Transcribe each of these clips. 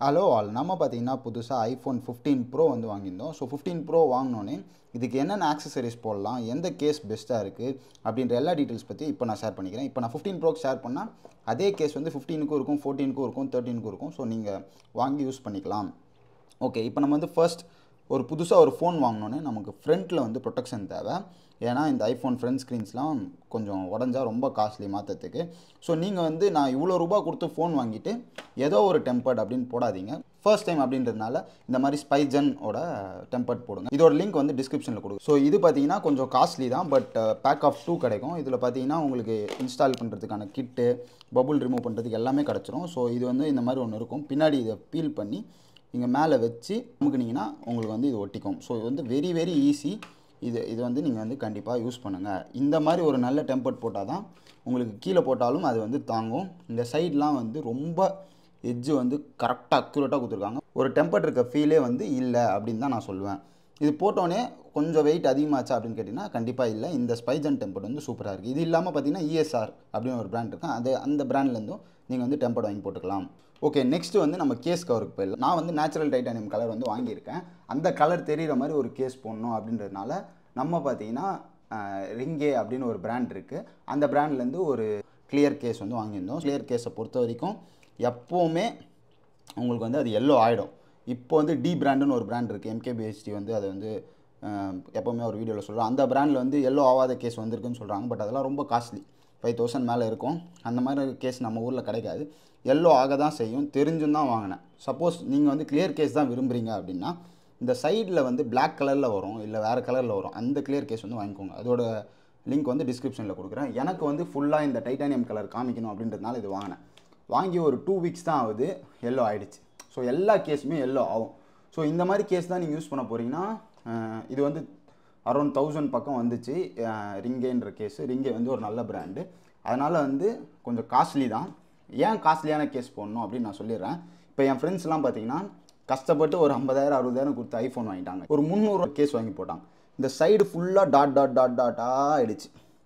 hello all நம்ம பார்த்தீங்கன்னா புதுசாக ஐஃபோன் ஃபிஃப்டீன் ப்ரோ வந்து வாங்கியிருந்தோம் ஸோ ஃபிஃப்டீன் ப்ரோ வாங்கினோன்னே இதுக்கு என்னென்ன ஆக்சசரிஸ் போடலாம் எந்த கேஸ் பெஸ்ட்டாக இருக்குது அப்படின்ற எல்லா டீட்டெயில்ஸ் பற்றி இப்போ நான் ஷேர் பண்ணிக்கிறேன் இப்போ நான் ஃபிஃப்டீன் ப்ரோக்கு ஷேர் பண்ணால் அதே கேஸ் வந்து ஃபிஃப்டீனுக்கும் இருக்கும் ஃபோர்டீனுக்கும் இருக்கும் தேர்ட்டீனுக்கும் இருக்கும் ஸோ நீங்கள் வாங்கி யூஸ் பண்ணிக்கலாம் ஓகே இப்போ நம்ம வந்து ஃபர்ஸ்ட் ஒரு புதுசாக ஒரு ஃபோன் வாங்கினோன்னே நமக்கு ஃப்ரண்ட்டில் வந்து ப்ரொடெக்ஷன் தேவை ஏன்னா இந்த ஐஃபோன் ஃப்ரண்ட் ஸ்க்ரீன்ஸ்லாம் கொஞ்சம் உடஞ்சா ரொம்ப காஸ்ட்லி மாற்றத்துக்கு ஸோ நீங்கள் வந்து நான் இவ்வளோ ரூபா கொடுத்து ஃபோன் வாங்கிட்டு ஏதோ ஒரு டெம்பர்ட் அப்படின்னு போடாதீங்க ஃபர்ஸ்ட் டைம் அப்படின்றதுனால இந்த மாதிரி ஸ்பைஜனோட டெம்பர்ட் போடுங்க இதோட லிங்க் வந்து டிஸ்கிரிப்ஷனில் கொடுங்க ஸோ இது பார்த்தீங்கன்னா கொஞ்சம் காஸ்ட்லி தான் பட் பேக் ஆஃப் டூ கிடைக்கும் இதில் பார்த்தீங்கன்னா உங்களுக்கு இன்ஸ்டால் பண்ணுறதுக்கான கிட்டு பபுள் ரிமூவ் பண்ணுறதுக்கு எல்லாமே கிடச்சிரும் ஸோ இது வந்து இந்த மாதிரி ஒன்று இருக்கும் பின்னாடி இதை பீல் பண்ணி இங்கே மேலே வச்சு அமுக்குனீங்கன்னா உங்களுக்கு வந்து இது ஒட்டிக்கும் ஸோ இது வந்து வெரி வெரி ஈஸி இது இது வந்து நீங்கள் வந்து கண்டிப்பாக யூஸ் பண்ணுங்கள் இந்த மாதிரி ஒரு நல்ல டெம்பர்ட் போட்டால் தான் உங்களுக்கு கீழே போட்டாலும் அது வந்து தாங்கும் இந்த சைட்லாம் வந்து ரொம்ப எட்ஜு வந்து கரெக்டாக அக்யூரேட்டாக கொடுத்துருக்காங்க ஒரு டெம்பர்ட் இருக்க ஃபீலே வந்து இல்லை அப்படின்னு தான் நான் சொல்லுவேன் இது போட்டோன்னே கொஞ்சம் வெயிட் அதிகமாச்சா அப்படின்னு கேட்டிங்கன்னா கண்டிப்பாக இல்லை இந்த ஸ்பைஜன் டெம்பர்ட் வந்து சூப்பராக இருக்குது இது இல்லாமல் பார்த்தீங்கன்னா இஎஸ்ஆர் அப்படின்னு ஒரு பிராண்ட் இருக்குது அது அந்த பிராண்ட்லேருந்தும் நீங்கள் வந்து டெம்பர்ட் வாங்கி போட்டுக்கலாம் ஓகே நெக்ஸ்ட் வந்து நம்ம கேஸ் கவருக்கு போயிடலாம் நான் வந்து நேச்சுரல் டைட்டானியம் கலர் வந்து வாங்கியிருக்கேன் அந்த கலர் தெரிகிற மாதிரி ஒரு கேஸ் போடணும் அப்படின்றதுனால நம்ம பார்த்தீங்கன்னா ரிங்கே அப்படின்னு ஒரு பிராண்ட் இருக்குது அந்த பிராண்ட்லேருந்து ஒரு கிளியர் கேஸ் வந்து வாங்கியிருந்தோம் கிளியர் கேஸை பொறுத்த வரைக்கும் எப்போவுமே உங்களுக்கு வந்து அது எல்லோ ஆகிடும் இப்போ வந்து டி பிராண்டுன்னு ஒரு பிராண்ட் இருக்குது எம்கேபிஹெச்டி வந்து அதை வந்து எப்போவுமே ஒரு வீடியோவில் சொல்கிறோம் அந்த பிராண்டில் வந்து எல்லோ ஆகாத கேஸ் வந்திருக்குன்னு சொல்கிறாங்க பட் அதெல்லாம் ரொம்ப காஸ்ட்லி ஃபைவ் தௌசண்ட் மேலே இருக்கும் அந்த மாதிரி கேஸ் நம்ம ஊரில் கிடைக்காது எல்லோ ஆக தான் செய்யும் தெரிஞ்சும் தான் வாங்கினேன் சப்போஸ் நீங்கள் வந்து கிளியர் கேஸ் தான் விரும்புகிறீங்க அப்படின்னா இந்த சைடில் வந்து பிளாக் கலரில் வரும் இல்லை வேறு கலரில் வரும் அந்த கிளியர் கேஸ் வந்து வாங்கிக்கோங்க அதோட லிங்க் வந்து டிஸ்கிரிப்ஷனில் கொடுக்குறேன் எனக்கு வந்து ஃபுல்லாக இந்த டைட்டானியம் கலர் காமிக்கணும் அப்படின்றதுனால இது வாங்கினேன் வாங்கி ஒரு டூ வீக்ஸ் தான் ஆகுது எல்லோ ஆகிடுச்சு ஸோ எல்லா கேஸுமே எல்லோ ஆகும் ஸோ இந்த மாதிரி கேஸ் தான் நீங்கள் யூஸ் பண்ண போகிறீங்கன்னா இது வந்து அரௌண்ட் தௌசண்ட் பக்கம் வந்துச்சு ரிங்கேன்ற கேஸு ரிங்கே வந்து ஒரு நல்ல பிராண்டு அதனால் வந்து கொஞ்சம் காஸ்ட்லி தான் ஏன் காஸ்ட்லியான கேஸ் போடணும் அப்படின்னு நான் சொல்லிடுறேன் இப்போ என் ஃப்ரெண்ட்ஸ்லாம் பார்த்தீங்கன்னா கஷ்டப்பட்டு ஒரு ஐம்பதாயிரம் அறுபதாயிரம் கொடுத்து ஐஃபோன் வாங்கிட்டாங்க ஒரு முந்நூறு கேஸ் வாங்கி போட்டாங்க இந்த சைடு ஃபுல்லாக டாட் டாட் டாட் டாட்டாக ஆயிடுச்சு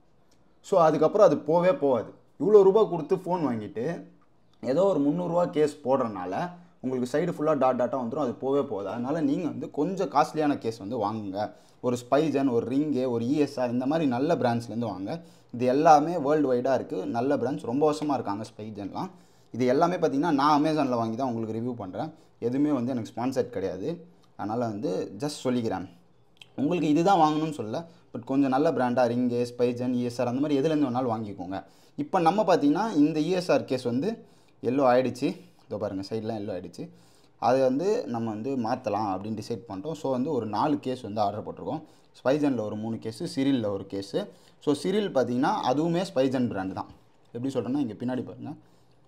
ஸோ அதுக்கப்புறம் அது போவே போகாது இவ்வளோ ரூபா கொடுத்து ஃபோன் வாங்கிட்டு ஏதோ ஒரு முந்நூறுரூவா கேஸ் போடுறனால உங்களுக்கு சைடு ஃபுல்லாக டாட் டாட்டாக வந்துடும் அது போவே போகுது அதனால் நீங்கள் வந்து கொஞ்சம் காஸ்ட்லியான கேஸ் வந்து வாங்குங்க ஒரு ஸ்பைஜன் ஒரு ரிங்கு ஒரு இஎஸ்ஆர் இந்த மாதிரி நல்ல பிராண்ட்ஸ்லேருந்து வாங்க இது எல்லாமே வேர்ல்டு வைடாக இருக்குது நல்ல பிராண்ட்ஸ் ரொம்ப வருஷமாக இருக்காங்க ஸ்பைஜன்லாம் இது எல்லாமே பார்த்திங்கன்னா நான் அமேசானில் வாங்கி தான் உங்களுக்கு ரிவ்யூ பண்ணுறேன் எதுவுமே வந்து எனக்கு ஸ்பான்சர்ட் கிடையாது அதனால் வந்து ஜஸ்ட் சொல்லிக்கிறேன் உங்களுக்கு இதுதான் வாங்கணும்னு சொல்ல பட் கொஞ்சம் நல்ல பிராண்டாக ரிங்கு ஸ்பைஜன் இஎஸ்ஆர் அந்த மாதிரி எதுலேருந்து வேணாலும் வாங்கிக்கோங்க இப்போ நம்ம பார்த்திங்கன்னா இந்த இஎஸ்ஆர் கேஸ் வந்து எல்லோ ஆகிடுச்சு இதோ பாருங்கள் சைட்லாம் எல்லோ ஆகிடுச்சு அதை வந்து நம்ம வந்து மாற்றலாம் அப்படின்னு டிசைட் பண்ணிட்டோம் ஸோ வந்து ஒரு நாலு கேஸ் வந்து ஆர்டர் போட்டிருக்கோம் ஸ்பைஜனில் ஒரு மூணு கேஸு சிரிலில் ஒரு கேஸு ஸோ சிரில் பார்த்திங்கன்னா அதுவுமே ஸ்பைஜன் பிராண்டு தான் எப்படி சொல்கிறேன்னா இங்கே பின்னாடி பாருங்கள்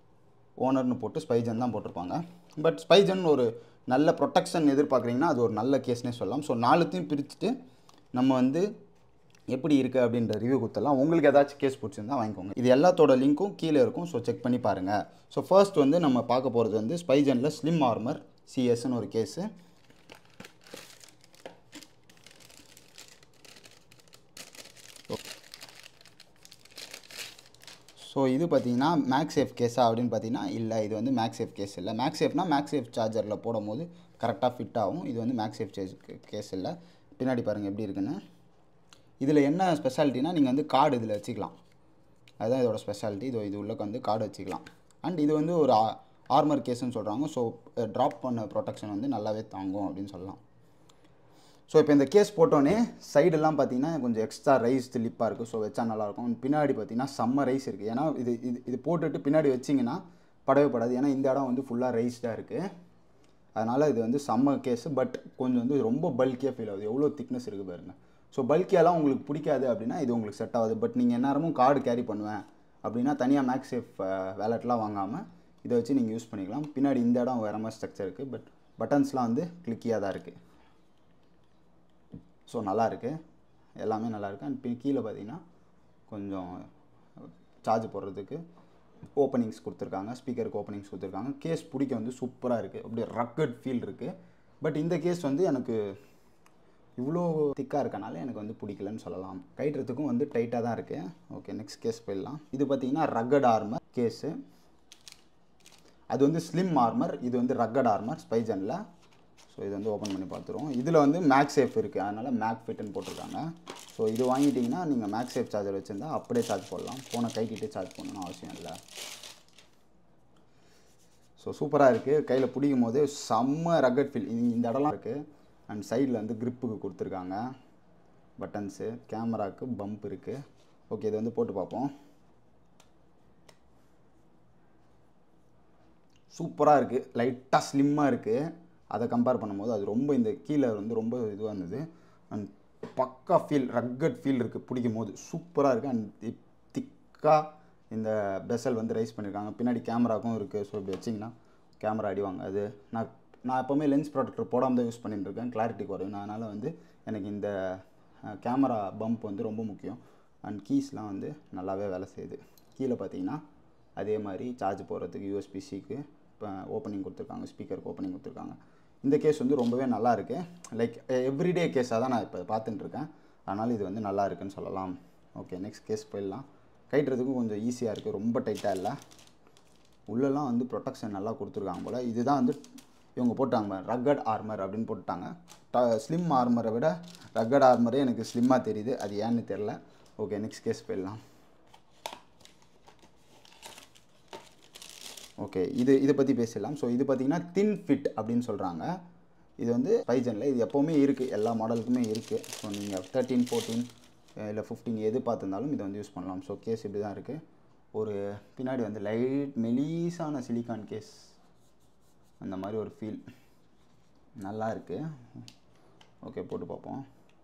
ஓனர்னு போட்டு ஸ்பைஜன் தான் போட்டிருப்பாங்க பட் ஸ்பைஜன் ஒரு நல்ல ப்ரொடெக்ஷன் எதிர்பார்க்குறீங்கன்னா அது ஒரு நல்ல கேஸ்னே சொல்லலாம் ஸோ நாலுத்தையும் பிரிச்சுட்டு நம்ம வந்து எப்படி இருக்குது அப்படின்ற ரிவ்யூ கொடுத்துடலாம் உங்களுக்கு ஏதாச்சும் கேஸ் பிடிச்சிருந்தா வாங்கிக்கோங்க இது எல்லாத்தோட லிங்க்கும் கீழே இருக்கும் ஸோ செக் பண்ணி பாருங்கள் ஸோ ஃபர்ஸ்ட் வந்து நம்ம பார்க்க போகிறது வந்து ஸ்பைஜனில் ஸ்லிம் ஆர்மர் சிஎஸ்ன்னு ஒரு கேஸு ஸோ இது பார்த்தீங்கன்னா மேக்ஸேஃப் கேஸா அப்படின்னு பார்த்தீங்கன்னா இல்லை இது வந்து மேக்ஸேஃப் கேஸ் இல்லை மேக்ஸேஃப்னா மேக்ஸேஃப் சார்ஜரில் போடும்போது கரெக்டாக ஃபிட் ஆகும் இது வந்து மேக்ஸேஃப் கேஸ் இல்லை பின்னாடி பாருங்கள் எப்படி இருக்குன்னு இதில் என்ன ஸ்பெஷாலிட்டினா நீங்கள் வந்து கார்டு இதில் வச்சுக்கலாம் அதுதான் இதோட ஸ்பெஷாலிட்டி இது இது உள்ளே வந்து கார்டு வச்சுக்கலாம் அண்ட் இது வந்து ஒரு ஆர்மர் கேஸ்ன்னு சொல்கிறாங்க ஸோ ட்ராப் பண்ண ப்ரொடெக்ஷன் வந்து நல்லாவே தாங்கும் அப்படின்னு சொல்லலாம் ஸோ இப்போ இந்த கேஸ் போட்டோன்னே சைடெல்லாம் பார்த்தீங்கன்னா கொஞ்சம் எக்ஸ்ட்ரா ரைஸ் லிப்பாக இருக்குது ஸோ வச்சா நல்லாயிருக்கும் பின்னாடி பார்த்தீங்கன்னா செம்ம ரைஸ் இருக்குது ஏன்னா இது இது இது போட்டுட்டு பின்னாடி வச்சிங்கன்னா படவே படாது ஏன்னா இந்த இடம் வந்து ஃபுல்லாக ரைஸ்டாக இருக்குது அதனால் இது வந்து செம்ம கேஸு பட் கொஞ்சம் வந்து ரொம்ப பல்கியாக ஃபீல் ஆகுது எவ்வளோ திக்னஸ் இருக்குது பாருங்கள் ஸோ பல்கியாலாம் உங்களுக்கு பிடிக்காது அப்படின்னா இது உங்களுக்கு செட் ஆகுது பட் நீங்கள் எந்நேரமும் கார்டு கேரி பண்ணுவேன் அப்படின்னா தனியாக மேக்ஸேஃப் வேலட்லாம் வாங்காமல் இதை வச்சு நீங்கள் யூஸ் பண்ணிக்கலாம் பின்னாடி இந்த இடம் வேறு மாதிரி ஸ்ட்ரக்சர் இருக்குது பட் பட்டன்ஸ்லாம் வந்து கிளிக்கியாக தான் இருக்குது ஸோ நல்லாயிருக்கு எல்லாமே நல்லாயிருக்கு அண்ட் கீழே பார்த்தீங்கன்னா கொஞ்சம் சார்ஜ் போடுறதுக்கு ஓப்பனிங்ஸ் கொடுத்துருக்காங்க ஸ்பீக்கருக்கு ஓப்பனிங்ஸ் கொடுத்துருக்காங்க கேஸ் பிடிக்க வந்து சூப்பராக இருக்குது அப்படியே ரக்கட் ஃபீல் இருக்குது பட் இந்த கேஸ் வந்து எனக்கு இவ்வளோ திக்காக இருக்கனால எனக்கு வந்து பிடிக்கலன்னு சொல்லலாம் கைட்டுறதுக்கும் வந்து டைட்டாக தான் இருக்குது ஓகே நெக்ஸ்ட் கேஸ் போயிடலாம் இது பார்த்தீங்கன்னா ரக்கட் ஆர்மர் கேஸு அது வந்து ஸ்லிம் ஆர்மர் இது வந்து ரக்கட் ஆர்மர் ஸ்பைஜனில் ஸோ இது வந்து ஓப்பன் பண்ணி பார்த்துருவோம் இதில் வந்து மேக் சேஃப் இருக்குது அதனால் மேக் ஃபிட்னு போட்டிருக்காங்க ஸோ இது வாங்கிட்டீங்கன்னா நீங்கள் மேக் சேஃப் சார்ஜர் வச்சுருந்தா அப்படியே சார்ஜ் போடலாம் ஃபோனை கைட்டிட்டு சார்ஜ் பண்ணணும்னு அவசியம் இல்லை ஸோ சூப்பராக இருக்குது கையில் பிடிக்கும் போது செம்ம ரக்கட் ஃபீல் இந்த இடம்லாம் இருக்குது அண்ட் சைடில் வந்து gripக்கு கொடுத்துருக்காங்க பட்டன்ஸு கேமராவுக்கு பம்ப் இருக்குது ஓகே இது வந்து போட்டு பார்ப்போம் சூப்பராக இருக்குது லைட்டாக ஸ்லிம்மாக இருக்குது அதை கம்பேர் பண்ணும்போது அது ரொம்ப இந்த கீழே வந்து ரொம்ப இதுவாக இருந்தது அண்ட் பக்கா ஃபீல் ரக்கட் ஃபீல் இருக்குது பிடிக்கும் போது சூப்பராக இருக்குது அண்ட் திக்காக இந்த பெசல் வந்து ரைஸ் பண்ணியிருக்காங்க பின்னாடி கேமராக்கும் இருக்குது ஸோ இப்படி வச்சிங்கன்னா கேமரா அடிவாங்க அது நான் நான் எப்போவுமே லென்ஸ் ப்ரொடக்டர் போடாமல் தான் யூஸ் பண்ணிட்டு இருக்கேன் கிளாரிட்டி குறையும் நான் அதனால் வந்து எனக்கு இந்த கேமரா பம்ப் வந்து ரொம்ப முக்கியம் அண்ட் கீஸ்லாம் வந்து நல்லாவே வேலை செய்யுது கீழே பார்த்தீங்கன்னா அதே மாதிரி சார்ஜ் போடுறதுக்கு யூஎஸ்பிசிக்கு இப்போ ஓப்பனிங் கொடுத்துருக்காங்க ஸ்பீக்கருக்கு ஓப்பனிங் கொடுத்துருக்காங்க இந்த கேஸ் வந்து ரொம்பவே நல்லா இருக்குது லைக் எவ்ரிடே கேஸாக தான் நான் இப்போ பார்த்துட்டு இருக்கேன் அதனால் இது வந்து நல்லா இருக்குன்னு சொல்லலாம் ஓகே நெக்ஸ்ட் கேஸ் போயிடலாம் கைட்டுறதுக்கும் கொஞ்சம் ஈஸியாக இருக்குது ரொம்ப டைட்டாக இல்லை உள்ளெல்லாம் வந்து ப்ரொடெக்ஷன் நல்லா கொடுத்துருக்காங்க போல் இதுதான் வந்து இவங்க போட்டாங்க ரக்கட் ஆர்மர் அப்படின்னு போட்டுட்டாங்க ட ஸ்லிம் ஆர்மரை விட ரக்கட் ஆர்மரே எனக்கு ஸ்லிம்மாக தெரியுது அது ஏன்னு தெரில ஓகே நெக்ஸ்ட் கேஸ் போயிடலாம் ஓகே இது இதை பற்றி பேசிடலாம் ஸோ இது பார்த்தீங்கன்னா தின் ஃபிட் அப்படின்னு சொல்கிறாங்க இது வந்து பைஜனில் இது எப்போவுமே இருக்குது எல்லா மாடலுக்குமே இருக்குது ஸோ நீங்கள் தேர்ட்டீன் ஃபோர்டீன் இல்லை ஃபிஃப்டீன் எது பார்த்துருந்தாலும் இதை வந்து யூஸ் பண்ணலாம் ஸோ கேஸ் இப்படி தான் இருக்குது ஒரு பின்னாடி வந்து லைட் மெலீஸான சிலிக்கான் கேஸ் அந்த மாதிரி ஒரு ஃபீல் நல்லா இருக்குது ஓகே போட்டு பார்ப்போம்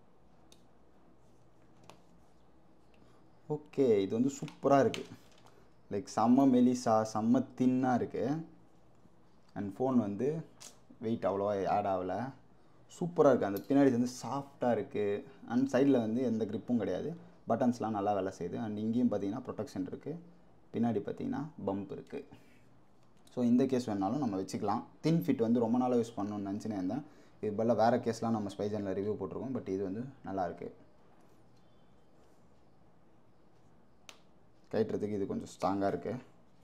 ஓகே இது வந்து சூப்பராக இருக்குது லைக் செம்ம மெலிசா செம்ம தின்னாக இருக்குது அண்ட் ஃபோன் வந்து வெயிட் அவ்வளோவா ஆட் ஆகலை சூப்பராக இருக்குது அந்த பின்னாடி வந்து சாஃப்டாக இருக்குது அண்ட் சைடில் வந்து எந்த கிரிப்பும் கிடையாது பட்டன்ஸ்லாம் நல்லா வேலை செய்யுது அண்ட் இங்கேயும் பார்த்தீங்கன்னா ப்ரொடெக்ஷன் இருக்குது பின்னாடி பார்த்தீங்கன்னா பம்ப் இருக்குது ஸோ இந்த கேஸ் வேணாலும் நம்ம வச்சுக்கலாம் தின் ஃபிட் வந்து ரொம்ப நாளாக யூஸ் பண்ணணும்னு நினச்சினே இருந்தேன் இது பதிலாக வேறு கேஸ்லாம் நம்ம ஸ்பைஜனில் ரிவ்யூ போட்டிருக்கோம் பட் இது வந்து நல்லாயிருக்கு கட்டுறதுக்கு இது கொஞ்சம் ஸ்ட்ராங்காக இருக்குது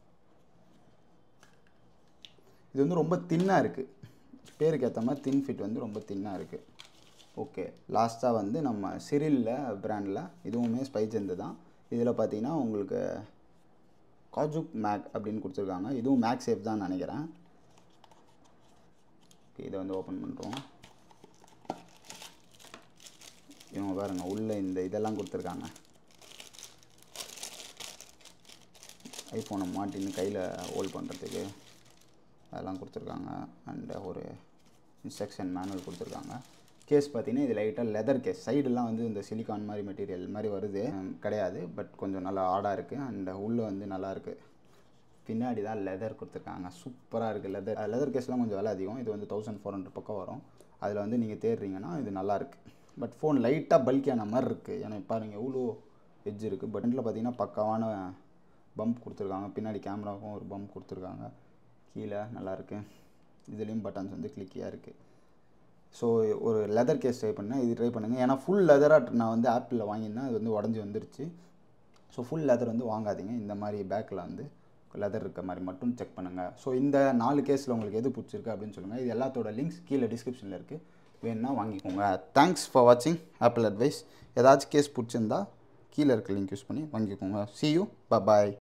இது வந்து ரொம்ப தின்னாக இருக்குது பேருக்கு ஏற்ற மாதிரி தின் ஃபிட் வந்து ரொம்ப தின்னாக இருக்குது ஓகே லாஸ்ட்டாக வந்து நம்ம சிரிலில் பிராண்டில் இதுவுமே ஸ்பைஜந்து தான் இதில் பார்த்தீங்கன்னா உங்களுக்கு காஜுக் மேக் அப்படின்னு கொடுத்துருக்காங்க இதுவும் மேக் சேஃப் தான் நினைக்கிறேன் ஓகே இதை வந்து ஓப்பன் பண்ணுறோம் இவங்க பாருங்க உள்ளே இந்த இதெல்லாம் கொடுத்துருக்காங்க ஐஃபோனை மாட்டின்னு கையில் ஹோல்ட் பண்ணுறதுக்கு அதெல்லாம் கொடுத்துருக்காங்க அண்ட் ஒரு இன்ஸ்ட்ரக்ஷன் மேனுவல் கொடுத்துருக்காங்க கேஸ் பார்த்தீங்கன்னா இது லைட்டாக லெதர் கேஸ் சைடெல்லாம் வந்து இந்த சிலிக்கான் மாதிரி மெட்டீரியல் மாதிரி வருது ஹம், கிடையாது பட் கொஞ்சம் நல்லா ஆடாக இருக்குது அண்ட் உள்ளே வந்து நல்லா இருக்குது பின்னாடி தான் லெதர் கொடுத்துருக்காங்க சூப்பராக இருக்குது லெதர் லெதர் கேஸ்லாம் கொஞ்சம் விலை அதிகம் இது வந்து தௌசண்ட் ஃபோர் ஹண்ட்ரட் பக்கம் வரும் அதில் வந்து நீங்கள் தேடுறீங்கன்னா இது நல்லா இருக்கு பட் ஃபோன் லைட்டாக பல்கியான மாதிரி இருக்குது ஏன்னா பாருங்க எவ்வளோ எட்ஜ் இருக்குது பட் இதில் பார்த்தீங்கன்னா பக்காவான பம்ப் கொடுத்துருக்காங்க பின்னாடி கேமராவுக்கும் ஒரு பம்ப் கொடுத்துருக்காங்க கீழே நல்லா இருக்கு இதுலேயும் பட்டன்ஸ் வந்து கிளிக்கியாக இருக்குது ஸோ ஒரு லெதர் கேஸ் ட்ரை பண்ணேன் இது ட்ரை பண்ணுங்கள் ஏன்னா ஃபுல் லெதராக நான் வந்து ஆப்பிளில் வாங்கியிருந்தேன் அது வந்து உடஞ்சி வந்துருச்சு ஸோ ஃபுல் லெதர் வந்து வாங்காதீங்க இந்த மாதிரி பேக்கில் வந்து லெதர் இருக்க மாதிரி மட்டும் செக் பண்ணுங்கள் ஸோ இந்த நாலு கேஸில் உங்களுக்கு எது பிடிச்சிருக்கு அப்படின்னு சொல்லுங்கள் இது எல்லாத்தோட லிங்க்ஸ் கீழே டிஸ்கிரிப்ஷனில் இருக்குது வேணும்னா வாங்கிக்கோங்க தேங்க்ஸ் ஃபார் வாட்சிங் ஆப்பிள் அட்வைஸ் ஏதாச்சும் கேஸ் பிடிச்சிருந்தா கீழே இருக்க லிங்க் யூஸ் பண்ணி வாங்கிக்கோங்க see you bye பாய்